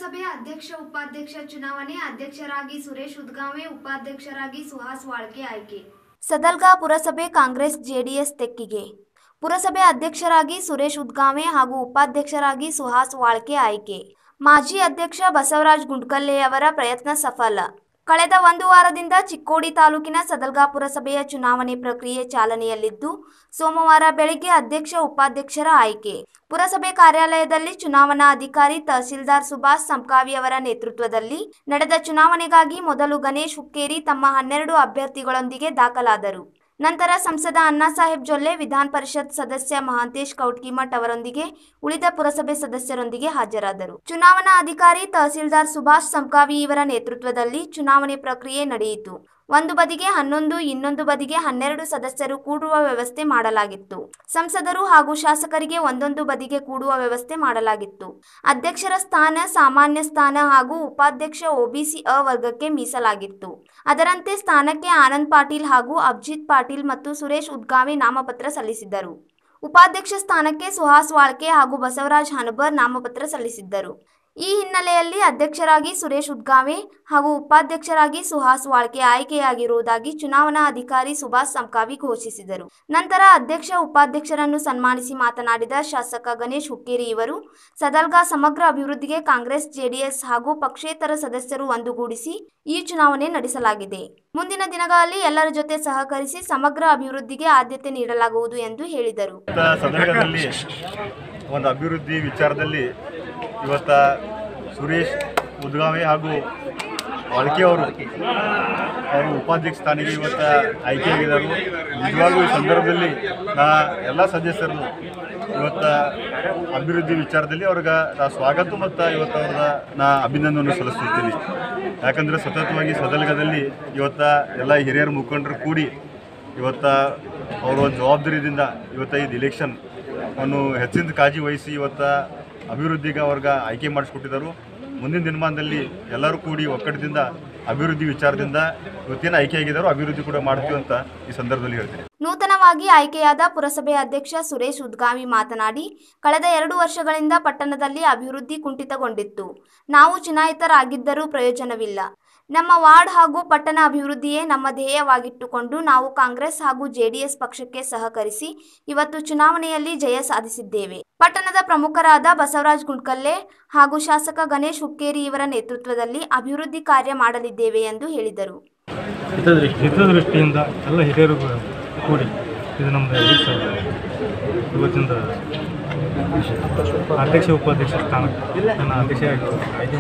ಪುರಸಭೆ ಅಧ್ಯಕ್ಷ ಉಪಾಧ್ಯಕ್ಷ ಚುನಾವಣೆ ಅಧ್ಯಕ್ಷರಾಗಿ ಸುರೇಶ್ ಉದ್ಗಾವೆ ಉಪಾಧ್ಯಕ್ಷರಾಗಿ ಸುಹಾಸ್ ವಾಳ್ಕೆ ಆಯ್ಕೆ ಸದಲ್ಗಾ ಪುರಸಭೆ ಕಾಂಗ್ರೆಸ್ ಜೆಡಿಎಸ್ ತೆಕ್ಕಿಗೆ ಪುರಸಭೆ ಅಧ್ಯಕ್ಷರಾಗಿ ಸುರೇಶ್ ಉದ್ಗಾವೆ ಹಾಗೂ ಉಪಾಧ್ಯಕ್ಷರಾಗಿ ಸುಹಾಸ್ ವಾಳ್ಕೆ ಆಯ್ಕೆ ಮಾಜಿ ಅಧ್ಯಕ್ಷ ಬಸವರಾಜ್ ಗುಂಡ್ಕಲ್ಲೆಯವರ ಪ್ರಯತ್ನ ಸಫಲ ಕಳೆದ ಒಂದು ವಾರದಿಂದ ಚಿಕ್ಕೋಡಿ ತಾಲೂಕಿನ ಸದಲ್ಗಾ ಪುರಸಭೆಯ ಚುನಾವಣೆ ಪ್ರಕ್ರಿಯೆ ಚಾಲನೆಯಲ್ಲಿದ್ದು ಸೋಮವಾರ ಬೆಳಗ್ಗೆ ಅಧ್ಯಕ್ಷ ಉಪಾಧ್ಯಕ್ಷರ ಆಯ್ಕೆ ಪುರಸಭೆ ಕಾರ್ಯಾಲಯದಲ್ಲಿ ಚುನಾವಣಾ ಅಧಿಕಾರಿ ತಹಸೀಲ್ದಾರ್ ಸುಭಾಷ್ ಸಂಕಾವಿ ಅವರ ನೇತೃತ್ವದಲ್ಲಿ ನಡೆದ ಚುನಾವಣೆಗಾಗಿ ಮೊದಲು ಗಣೇಶ್ ಹುಕ್ಕೇರಿ ತಮ್ಮ ಹನ್ನೆರಡು ಅಭ್ಯರ್ಥಿಗಳೊಂದಿಗೆ ದಾಖಲಾದರು ನಂತರ ಸಂಸದ ಅಣ್ಣಾಸಾಹೇಬ್ ಜೊಲ್ಲೆ ವಿಧಾನ ಪರಿಷತ್ ಸದಸ್ಯ ಮಹಾಂತೇಶ್ ಕೌಟ್ಕಿಮಠ್ ಅವರೊಂದಿಗೆ ಉಳಿದ ಪುರಸಭೆ ಸದಸ್ಯರೊಂದಿಗೆ ಹಾಜರಾದರು ಚುನಾವಣಾ ಅಧಿಕಾರಿ ತಹಸೀಲ್ದಾರ್ ಸುಭಾಷ್ ಸಂಕಾವಿ ಇವರ ನೇತೃತ್ವದಲ್ಲಿ ಚುನಾವಣೆ ಪ್ರಕ್ರಿಯೆ ನಡೆಯಿತು ಒಂದು ಬದಿಗೆ ಹನ್ನೊಂದು ಇನ್ನೊಂದು ಬದಿಗೆ ಹನ್ನೆರಡು ಸದಸ್ಯರು ಕೂಡುವ ವ್ಯವಸ್ಥೆ ಮಾಡಲಾಗಿತ್ತು ಸಂಸದರು ಹಾಗೂ ಶಾಸಕರಿಗೆ ಒಂದೊಂದು ಬದಿಗೆ ಕೂಡುವ ವ್ಯವಸ್ಥೆ ಮಾಡಲಾಗಿತ್ತು ಅಧ್ಯಕ್ಷರ ಸ್ಥಾನ ಸಾಮಾನ್ಯ ಸ್ಥಾನ ಹಾಗೂ ಉಪಾಧ್ಯಕ್ಷ ಒಬಿಸಿ ಅ ವರ್ಗಕ್ಕೆ ಮೀಸಲಾಗಿತ್ತು ಅದರಂತೆ ಸ್ಥಾನಕ್ಕೆ ಆನಂದ್ ಪಾಟೀಲ್ ಹಾಗೂ ಅಬ್ಜಿತ್ ಪಾಟೀಲ್ ಮತ್ತು ಸುರೇಶ್ ಉದ್ಗಾವೆ ನಾಮಪತ್ರ ಸಲ್ಲಿಸಿದ್ದರು ಉಪಾಧ್ಯಕ್ಷ ಸ್ಥಾನಕ್ಕೆ ಸುಹಾಸ್ ವಾಳ್ಕೆ ಹಾಗೂ ಬಸವರಾಜ್ ಹನಬರ್ ನಾಮಪತ್ರ ಸಲ್ಲಿಸಿದ್ದರು ಈ ಹಿನ್ನೆಲೆಯಲ್ಲಿ ಅಧ್ಯಕ್ಷರಾಗಿ ಸುರೇಶ್ ಉದ್ಗಾವೆ ಹಾಗೂ ಉಪಾಧ್ಯಕ್ಷರಾಗಿ ಸುಹಾಸ್ ವಾಳ್ಕೆ ಆಯ್ಕೆಯಾಗಿರುವುದಾಗಿ ಚುನಾವಣಾ ಅಧಿಕಾರಿ ಸುಭಾಷ್ ಸಂಕಾವಿ ಘೋಷಿಸಿದರು ನಂತರ ಅಧ್ಯಕ್ಷ ಉಪಾಧ್ಯಕ್ಷರನ್ನು ಸನ್ಮಾನಿಸಿ ಮಾತನಾಡಿದ ಶಾಸಕ ಗಣೇಶ್ ಹುಕ್ಕೇರಿ ಇವರು ಸದಲ್ಗಾ ಸಮಗ್ರ ಅಭಿವೃದ್ಧಿಗೆ ಕಾಂಗ್ರೆಸ್ ಜೆಡಿಎಸ್ ಹಾಗೂ ಪಕ್ಷೇತರ ಸದಸ್ಯರು ಒಂದುಗೂಡಿಸಿ ಈ ಚುನಾವಣೆ ನಡೆಸಲಾಗಿದೆ ಮುಂದಿನ ದಿನಗಳಲ್ಲಿ ಎಲ್ಲರ ಜೊತೆ ಸಹಕರಿಸಿ ಸಮಗ್ರ ಅಭಿವೃದ್ಧಿಗೆ ಆದ್ಯತೆ ನೀಡಲಾಗುವುದು ಎಂದು ಹೇಳಿದರು ಇವತ್ತ ಸದರ್ಗದಲ್ಲಿ ಒಂದು ಅಭಿವೃದ್ಧಿ ವಿಚಾರದಲ್ಲಿ ಇವತ್ತ ಸುರೇಶ್ ಉದ್ಗಾವೆ ಹಾಗೂ ಆಳ್ಕೆ ಅವರು ಅವರು ಉಪಾಧ್ಯಕ್ಷ ಸ್ಥಾನಿಗೆ ಇವತ್ತ ಆಯ್ಕೆಯಾಗಿದ್ದಾರೆ ನಿಜವಾಗ್ಲೂ ಈ ಸಂದರ್ಭದಲ್ಲಿ ನಾ ಎಲ್ಲ ಸದಸ್ಯರು ಇವತ್ತ ಅಭಿವೃದ್ಧಿ ವಿಚಾರದಲ್ಲಿ ಅವ್ರಿಗೆ ನಾ ಸ್ವಾಗತ ಮತ್ತು ಇವತ್ತು ಅವ್ರ ನಾ ಅಭಿನಂದನೆ ಸಲ್ಲಿಸ್ತಿದ್ದೀನಿ ಯಾಕಂದರೆ ಸತತವಾಗಿ ಸದಲ್ಗದಲ್ಲಿ ಇವತ್ತ ಎಲ್ಲ ಹಿರಿಯರ ಮುಖಂಡರು ಕೂಡಿ ಇವತ್ತ ಅವರು ಒಂದು ಜವಾಬ್ದಾರಿಯಿಂದ ಇವತ್ತ ಇದು ಇಲೆಕ್ಷನ್ ಅನ್ನು ಹೆಚ್ಚಿನ ಕಾಳಜಿ ವಹಿಸಿ ಇವತ್ತ ಅಭಿವೃದ್ಧಿಗೆ ಅವ್ರಿಗೆ ಆಯ್ಕೆ ಮಾಡಿಸ್ಕೊಟ್ಟಿದ್ದಾರೆ ಮುಂದಿನ ದಿನಮಾನದಲ್ಲಿ ಎಲ್ಲರೂ ಕೂಡಿ ಒಕ್ಕಡದಿಂದ ಅಭಿವೃದ್ಧಿ ವಿಚಾರದಿಂದ ಇವತ್ತೇನು ಆಯ್ಕೆ ಆಗಿದ್ದಾರೋ ಅಭಿವೃದ್ಧಿ ಕೂಡ ಮಾಡ್ತೀವಿ ಅಂತ ಈ ಸಂದರ್ಭದಲ್ಲಿ ಹೇಳ್ತೀನಿ ನೂತನವಾಗಿ ಆಯ್ಕೆಯಾದ ಪುರಸಭೆ ಅಧ್ಯಕ್ಷ ಸುರೇಶ್ ಉದ್ಗಾವಿ ಮಾತನಾಡಿ ಕಳೆದ ಎರಡು ವರ್ಷಗಳಿಂದ ಪಟ್ಟಣದಲ್ಲಿ ಅಭಿವೃದ್ಧಿ ಕುಂಠಿತಗೊಂಡಿತ್ತು ನಾವು ಚುನಾಯಿತರಾಗಿದ್ದರೂ ಪ್ರಯೋಜನವಿಲ್ಲ ನಮ್ಮ ವಾರ್ಡ್ ಹಾಗೂ ಪಟ್ಟಣ ಅಭಿವೃದ್ಧಿಯೇ ನಮ್ಮ ಧ್ಯೇಯವಾಗಿಟ್ಟುಕೊಂಡು ನಾವು ಕಾಂಗ್ರೆಸ್ ಹಾಗೂ ಜೆಡಿಎಸ್ ಪಕ್ಷಕ್ಕೆ ಸಹಕರಿಸಿ ಇವತ್ತು ಚುನಾವಣೆಯಲ್ಲಿ ಜಯ ಸಾಧಿಸಿದ್ದೇವೆ ಪಟ್ಟಣದ ಪ್ರಮುಖರಾದ ಬಸವರಾಜ್ ಗುಂಡ್ಕಲ್ಲೆ ಹಾಗೂ ಶಾಸಕ ಗಣೇಶ್ ಹುಕ್ಕೇರಿ ಇವರ ನೇತೃತ್ವದಲ್ಲಿ ಅಭಿವೃದ್ಧಿ ಕಾರ್ಯ ಮಾಡಲಿದ್ದೇವೆ ಎಂದು ಹೇಳಿದರು ಹಿತದೃಷ್ಟಿ ಹಿತದೃಷ್ಟಿಯಿಂದ ಎಲ್ಲ ಹಿರಿಯರು ಕೂಡಿ ಇದು ನಮ್ಮದು ಅಧ್ಯಕ್ಷ ಇವತ್ತಿಂದ ಅಧ್ಯಕ್ಷ ಉಪಾಧ್ಯಕ್ಷ ಸ್ಥಾನಕ್ಕೆ ನನ್ನ ಅಧ್ಯಕ್ಷ ಆಯ್ಕೆ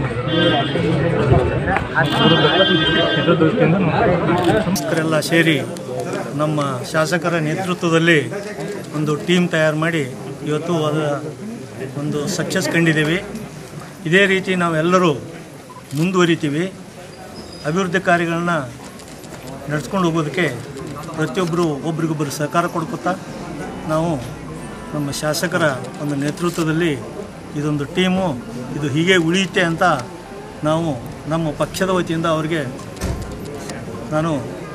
ಮಾಡಿದ್ದಾರೆ ಹಿತದೃಷ್ಟಿಯಿಂದ ನಾವು ಸಂಸ್ಥರೆಲ್ಲ ಸೇರಿ ನಮ್ಮ ಶಾಸಕರ ನೇತೃತ್ವದಲ್ಲಿ ಒಂದು ಟೀಮ್ ತಯಾರು ಮಾಡಿ ಇವತ್ತು ಅದರ ಒಂದು ಸಕ್ಸಸ್ ಕಂಡಿದ್ದೀವಿ ಇದೇ ರೀತಿ ನಾವೆಲ್ಲರೂ ಮುಂದುವರಿತೀವಿ ಅಭಿವೃದ್ಧಿ ಕಾರ್ಯಗಳನ್ನ ನಡೆಸ್ಕೊಂಡು ಹೋಗೋದಕ್ಕೆ ಪ್ರತಿಯೊಬ್ಬರು ಒಬ್ರಿಗೊಬ್ಬರು ಸಹಕಾರ ಕೊಡ್ಕೊತಾ ನಾವು ನಮ್ಮ ಶಾಸಕರ ಒಂದು ನೇತೃತ್ವದಲ್ಲಿ ಇದೊಂದು ಟೀಮು ಇದು ಹೀಗೆ ಉಳಿಯುತ್ತೆ ಅಂತ ನಾವು ನಮ್ಮ ಪಕ್ಷದ ವತಿಯಿಂದ ಅವರಿಗೆ ನಾನು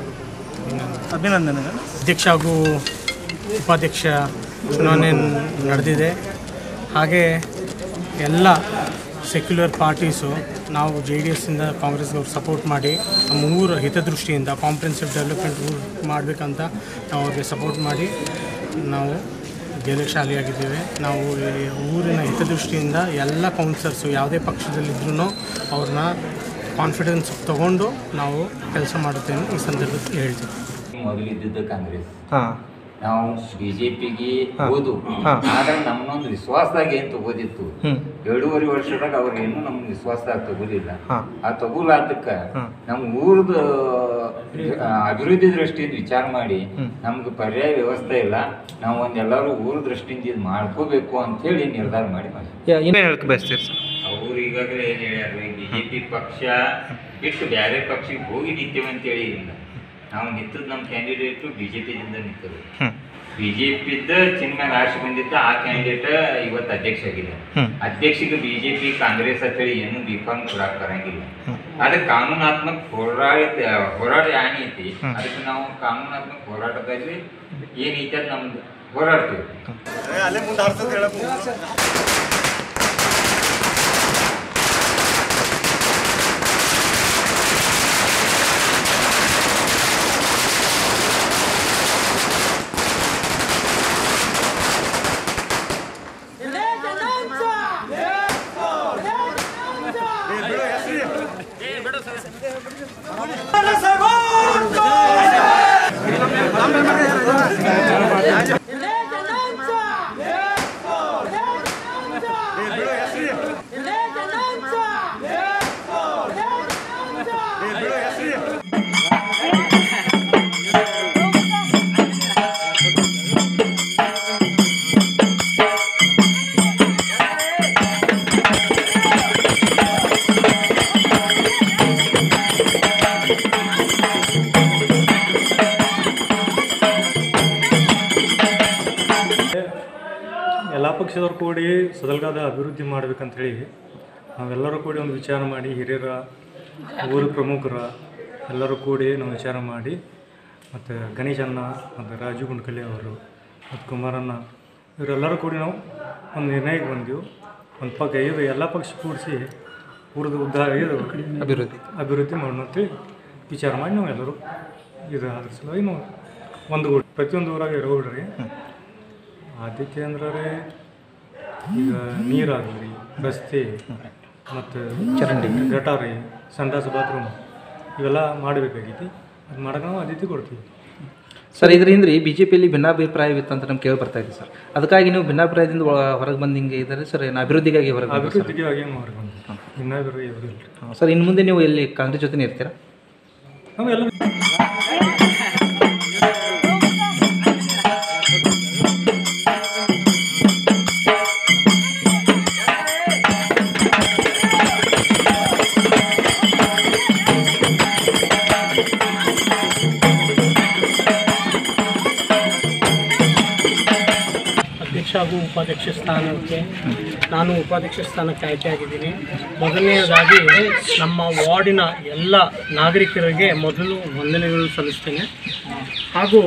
ಅಭಿನಂದನೆಗಳು ಅಧ್ಯಕ್ಷ ಹಾಗೂ ಉಪಾಧ್ಯಕ್ಷ ಚುನಾವಣೆ ನಡೆದಿದೆ ಹಾಗೆ ಎಲ್ಲ ಸೆಕ್ಯುಲರ್ ಪಾರ್ಟೀಸು ನಾವು ಜೆ ಡಿ ಎಸ್ಸಿಂದ ಕಾಂಗ್ರೆಸ್ಗವ್ರು ಸಪೋರ್ಟ್ ಮಾಡಿ ನಮ್ಮ ಊರ ಹಿತದೃಷ್ಟಿಯಿಂದ ಕಾಂಪ್ರೆನ್ಸಿವ್ ಡೆವಲಪ್ಮೆಂಟ್ ಊರು ಮಾಡಬೇಕಂತ ನಾವು ಅವ್ರಿಗೆ ಸಪೋರ್ಟ್ ಮಾಡಿ ನಾವು ಗೆಲುಶಾಲಿಯಾಗಿದ್ದೇವೆ ನಾವು ಈ ಊರಿನ ಹಿತದೃಷ್ಟಿಯಿಂದ ಎಲ್ಲ ಕೌನ್ಸಿಲರ್ಸು ಯಾವುದೇ ಪಕ್ಷದಲ್ಲಿದ್ದರೂ ಅವ್ರನ್ನ ಕಾನ್ಫಿಡೆನ್ಸ್ ತಗೊಂಡು ನಾವು ಕೆಲಸ ಮಾಡುತ್ತೇನೆ ಈ ಸಂದರ್ಭದಲ್ಲಿ ಹೇಳ್ತೀವಿ ಮೊದಲಿದ್ದಿದ್ದು ಕಾಂಗ್ರೆಸ್ ಹಾಂ ನಾವು ಬಿಜೆಪಿಗೆ ಹಾ. ಹೋದು ಹಾ. ಆದ್ರೆ ನಮ್ಮನ್ನೊಂದು ವಿಶ್ವಾಸದಾಗ ಏನ್ ತಗೋದಿತ್ತು ಹ್ಞೂ ಎರಡೂವರೆ ವರ್ಷದಾಗ ಅವ್ರು ಏನು ನಮ್ ವಿಶ್ವಾಸದಾಗ ತಗೋಲಿಲ್ಲ ಹಾಂ ಆ ತಗೋಲಾತಕ್ಕ ಹಾ. ನಮ್ಮ ಊರ್ದ ಆ, ಅಭಿವೃದ್ಧಿ ದೃಷ್ಟಿಯಿಂದ ವಿಚಾರ ಮಾಡಿ ಹ್ಮ್. ನಮ್ಗೆ ಪರ್ಯಾಯ ವ್ಯವಸ್ಥೆ ಇಲ್ಲ ನಾವು ಒಂದ್ ಎಲ್ಲರೂ ಊರ ದೃಷ್ಟಿಯಿಂದ ಇದು ಮಾಡ್ಕೋಬೇಕು ಅಂತ ಹೇಳಿ ನಿರ್ಧಾರ ಮಾಡಿ ಮಾಡಿ ಏನೇನು ಹೇಳಕ್ಕೆ ಬಯಸ್ತೀರಿ ಸರ್ ಅವ್ರು ಈಗಾಗಲೇ ಏನ್ ಹೇಳ್ಯಾರ ಬಿಜೆಪಿ ಪಕ್ಷ ಬಿಟ್ಟು ಬೇರೆ ಪಕ್ಷಕ್ಕೆ ಹೋಗಿ ನಿಂತೇವೆ ಅಂತ ಹೇಳಿ ಇಲ್ಲ ನಾವು ನಿಂತದ್ದು ನಮ್ಮ ಕ್ಯಾಂಡಿಡೇಟು ಬಿಜೆಪಿದಿಂದ ನಿಂತದ್ದು ಹ್ಞೂ ಬಿಜೆಪಿದ ಚಿನ್ಮ್ಯಾಗ ಆರ್ಸಿ ಬಂದಿದ್ದ ಆ ಕ್ಯಾಂಡಿಡೇಟ್ ಇವತ್ತು ಅಧ್ಯಕ್ಷ ಆಗಿದೆ ಹ್ಮ್. ಅಧ್ಯಕ್ಷಗೆ ಬಿಜೆಪಿ ಕಾಂಗ್ರೆಸ್ ಅಂತೇಳಿ ಏನು ಬಿಫಾರ್ಮ್ ಕೊಡಕ್ ಬರಂಗಿಲ್ಲ ಹ್ಮ್. ಅದಕ್ಕೆ ಕಾನೂನಾತ್ಮಕ ಹೋರಾಟ ಹೋರಾಟ ಏನ್ ಐತಿ ಹ್ಮ್. ಅದಕ್ಕೆ ನಾವು ಕಾನೂನಾತ್ಮಕ ಹೋರಾಟದಲ್ಲಿ ಏನೈತಿ ಅದು ನಮ್ದು ಹೋರಾಡ್ತೀವಿ ಅಲ್ಲೇ ಮುಂದೆ ಹಾಡ್ಸೋದು ಹೇಳಕ್ಕೆ ಎಲ್ಲ ಪಕ್ಷದವ್ರು ಕೂಡಿ ಸದಲ್ಗಾದ ಅಭಿವೃದ್ಧಿ ಮಾಡ್ಬೇಕಂತ ಹೇಳಿ ನಾವೆಲ್ಲರೂ ಕೂಡಿ ಒಂದು ವಿಚಾರ ಮಾಡಿ ಹಿರಿಯರ ಊರು ಪ್ರಮುಖರ ಎಲ್ಲರೂ ಕೂಡಿ ನಾವು ವಿಚಾರ ಮಾಡಿ ಮತ್ತು ಗಣೇಶನ್ನ ಮತ್ತು ರಾಜು ಗುಂಡ್ಕಲಿ ಅವರು ಮತ್ತು ಕುಮಾರಣ್ಣ ಇವರೆಲ್ಲರೂ ಕೂಡಿ ನಾವು ಒಂದು ನಿರ್ಣಯಕ್ಕೆ ಬಂದೆವು ಒಂದು ಪಕ್ಕ ಇದು ಎಲ್ಲ ಪಕ್ಷ ಕೂಡಿಸಿ ಊರದ ಉದ್ಧಾರ ಇದು ಅಭಿವೃದ್ಧಿ ಅಭಿವೃದ್ಧಿ ಮಾಡೋಣ ಅಂತೇಳಿ ವಿಚಾರ ಮಾಡಿ ನಾವು ಎಲ್ಲರೂ ಇದು ಅದ್ರ ಸಲುವಾಗಿ ನಾವು ಒಂದು ಗೂಡು ಪ್ರತಿಯೊಂದು ಊರಾಗ ಇರೋಗ್ರಿ ಆದ್ಯತೆ ಅಂದ್ರೆ ಈಗ ನೀರಾಗಲಿ ರಸ್ತೆ ಮತ್ತು ಚರಂಡಿ. ಗಟಾರಿ ಸಂಡಾಸ ಬಾತ್ರೂಮ್ ಇವೆಲ್ಲ ಮಾಡಬೇಕಾಗೈತಿ ಅದು ಮಾಡಕ್ಕೆ ನಾವು ಆದ್ಯತೆ ಕೊಡ್ತೀವಿ ಸರ್ ಇದರಿಂದ ರೀ ಬಿ ಜೆ ಪಿಯಲ್ಲಿ ಭಿನ್ನಾಭಿಪ್ರಾಯವಿತ್ತು ಅಂತ ನಮ್ಗೆ ಕೇಳಿ ಬರ್ತಾ ಇದೆ ಸರ್ ಅದಕ್ಕಾಗಿ ನೀವು ಭಿನ್ನಾಭಿಪ್ರಾಯದಿಂದ ಒಳ- ಹೊರಗೆ ಬಂದು ಹಿಂಗೆ ಇದ್ದಾರೆ ಸರ್ ಏನು ಅಭಿವೃದ್ಧಿಗಾಗಿ ಹೊರಗೆ ಬಂದಿದ್ದೀರಾ ಸರ್? ಅಭಿವೃದ್ಧಿಗೆ ಆಗಿ ಏನು ಹೊರಗೆ ಬಂದ್ವಿ ಇನ್ನೂ ಅಭಿವೃದ್ಧಿ ಯಾವುದೂ ಇಲ್ಲ ಹಾಂ, ಸರ್ ಇನ್ನು ಮುಂದೆ ನೀವು ಎಲ್ಲಿ ಕಾಂಗ್ರೆಸ್ ಜೊತೆ ಇರ್ತೀರಾ ನಾವೆಲ್ಲ ಅಧ್ಯಕ್ಷ ಹಾಗೂ ಉಪಾಧ್ಯಕ್ಷ ಸ್ಥಾನಕ್ಕೆ ನಾನು ಉಪಾಧ್ಯಕ್ಷ ಸ್ಥಾನಕ್ಕೆ ಆಯ್ಕೆಯಾಗಿದ್ದೀನಿ ಮೊದಲನೆಯದಾಗಿ ನಮ್ಮ ವಾರ್ಡಿನ ಎಲ್ಲ ನಾಗರಿಕರಿಗೆ ಮೊದಲು ವಂದನೆಗಳು ಸಲ್ಲಿಸ್ತೇನೆ ಹಾಗೂ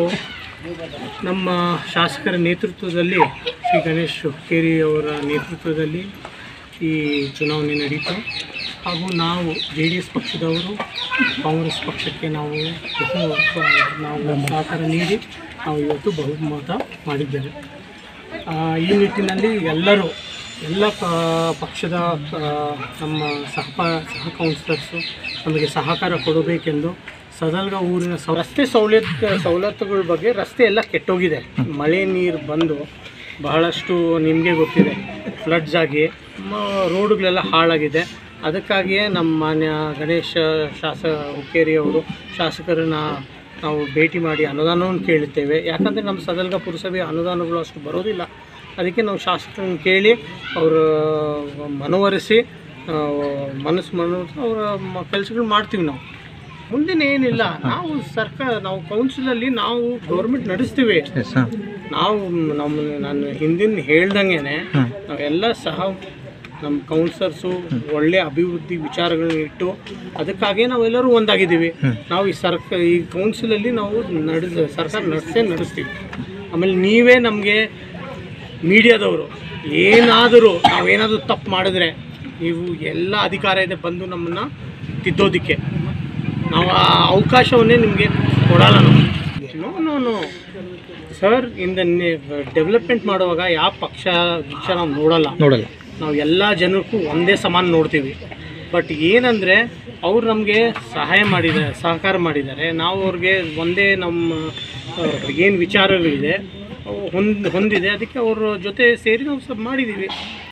ನಮ್ಮ ಶಾಸಕರ ನೇತೃತ್ವದಲ್ಲಿ ಶ್ರೀ ಗಣೇಶ್ ಹುಕ್ಕೇರಿ ಅವರ ನೇತೃತ್ವದಲ್ಲಿ ಈ ಚುನಾವಣೆ ನಡೀತು ಹಾಗೂ ನಾವು ಜೆ ಡಿ ಎಸ್ ಪಕ್ಷದವರು ಕಾಂಗ್ರೆಸ್ ಪಕ್ಷಕ್ಕೆ ನಾವು ಬಹು ನಾವು ಸಹಕಾರ ನೀಡಿ ನಾವು ಇವತ್ತು ಬಹುಮತ ಮಾಡಿದ್ದೇವೆ ಆ, ಈ ನಿಟ್ಟಿನಲ್ಲಿ ಎಲ್ಲರೂ ಎಲ್ಲ ಪ- ಪಕ್ಷದ ಆ, ನಮ್ಮ ಸಹ ಸಹ ಕೌನ್ಸಿಲರ್ಸು ನಮಗೆ ಸಹಕಾರ ಕೊಡಬೇಕೆಂದು ಸದಲ್ಗ ಊರಿನ ಸೌ ರಸ್ತೆ ಸವಲತ್ತು ಸವಲತ್ತುಗಳ ಬಗ್ಗೆ ರಸ್ತೆ ಎಲ್ಲ ಕೆಟ್ಟೋಗಿದೆ ಮಳೆ ನೀರು ಬಂದು ಬಹಳಷ್ಟು ನಿಮಗೆ ಗೊತ್ತಿದೆ ಫ್ಲಡ್ಸ್ ಆಗಿ ಮ- ರೋಡುಗಳೆಲ್ಲ ಹಾಳಾಗಿದೆ ಅದಕ್ಕಾಗಿಯೇ ನಮ್ಮ ಮಾನ್ಯ ಗಣೇಶ ಶಾಸ ಹುಕ್ಕೇರಿ ಅವರು ಶಾಸಕರನ್ನ ನಾವು ಭೇಟಿ ಮಾಡಿ ಅನುದಾನವನ್ನು ಕೇಳುತ್ತೇವೆ ಯಾಕಂದರೆ ನಮ್ಮ ಸದಲ್ಗ ಪುರಸಭೆ ಅನುದಾನಗಳು ಅಷ್ಟು ಬರೋದಿಲ್ಲ ಅದಕ್ಕೆ ನಾವು ಶಾಸಕರನ್ನು ಕೇಳಿ ಅವರ ಮನವೊಲಿಸಿ ಆ, ಮನಸ್ಸು ಮನೋ ಅವರ ಕೆಲಸಗಳು ಮಾಡ್ತೀವಿ ನಾವು ಮುಂದಿನ ಏನಿಲ್ಲ ನಾವು ಸರ್ಕಾರ ನಾವು ಕೌನ್ಸಿಲಲ್ಲಿ ನಾವು ಗೌರ್ಮೆಂಟ್ ನಡೆಸ್ತೀವಿ ಎಸ್ ಹಾಂ ನಾವು ನಮ್ಮ ನಾನು ಹಿಂದಿನ ಹೇಳ್ದಂಗೆ ನಾವೆಲ್ಲ ಸಹ ನಮ್ಮ ಕೌನ್ಸಿಲರ್ಸು ಒಳ್ಳೆ ಅಭಿವೃದ್ಧಿ ವಿಚಾರಗಳನ್ನ ಇಟ್ಟು ಅದಕ್ಕಾಗಿ ನಾವೆಲ್ಲರೂ ಒಂದಾಗಿದ್ದೀವಿ ನಾವು ಈ ಸರ್ಕ ಈ ಕೌನ್ಸಿಲಲ್ಲಿ ನಾವು ನಡೆದ ಸರ್ಕಾರ ನಡೆಸೇ ನಡೆಸ್ತೀವಿ ಆಮೇಲೆ ನೀವೇ ನಮಗೆ ಮೀಡಿಯಾದವರು ಏನಾದರೂ ನಾವೇನಾದರೂ ತಪ್ಪು ಮಾಡಿದ್ರೆ ನೀವು ಎಲ್ಲ ಅಧಿಕಾರ ಇದೆ ಬಂದು ನಮ್ಮನ್ನು ತಿದ್ದೋದಕ್ಕೆ ನಾವು ಆ ಅವಕಾಶವನ್ನೇ ನಿಮಗೆ ಕೊಡಲ್ಲ ನಾವು ನೋ ನೋ ನೋ ಸರ್ ಇಂದ ಡೆವಲಪ್ಮೆಂಟ್ ಮಾಡುವಾಗ ಯಾವ ಪಕ್ಷ ಗಿಕ್ಷ ನಾವು ನೋಡಲ್ಲ ನೋಡಲ್ಲ ನಾವು ಎಲ್ಲ ಜನಕ್ಕೂ ಒಂದೇ ಸಮಾನ ನೋಡ್ತೀವಿ ಬಟ್ ಏನಂದರೆ ಅವ್ರು ನಮಗೆ ಸಹಾಯ ಮಾಡಿದ್ದಾರೆ ಸಹಕಾರ ಮಾಡಿದ್ದಾರೆ ನಾವು ಅವ್ರಿಗೆ ಒಂದೇ ನಮ್ಮ ಏನು ವಿಚಾರಗಳಿದೆ ಅವು ಹೊಂದ್ ಹೊಂದಿದೆ ಅದಕ್ಕೆ ಅವ್ರ ಜೊತೆ ಸೇರಿ ನಾವು ಸ್ವಲ್ಪ ಮಾಡಿದ್ದೀವಿ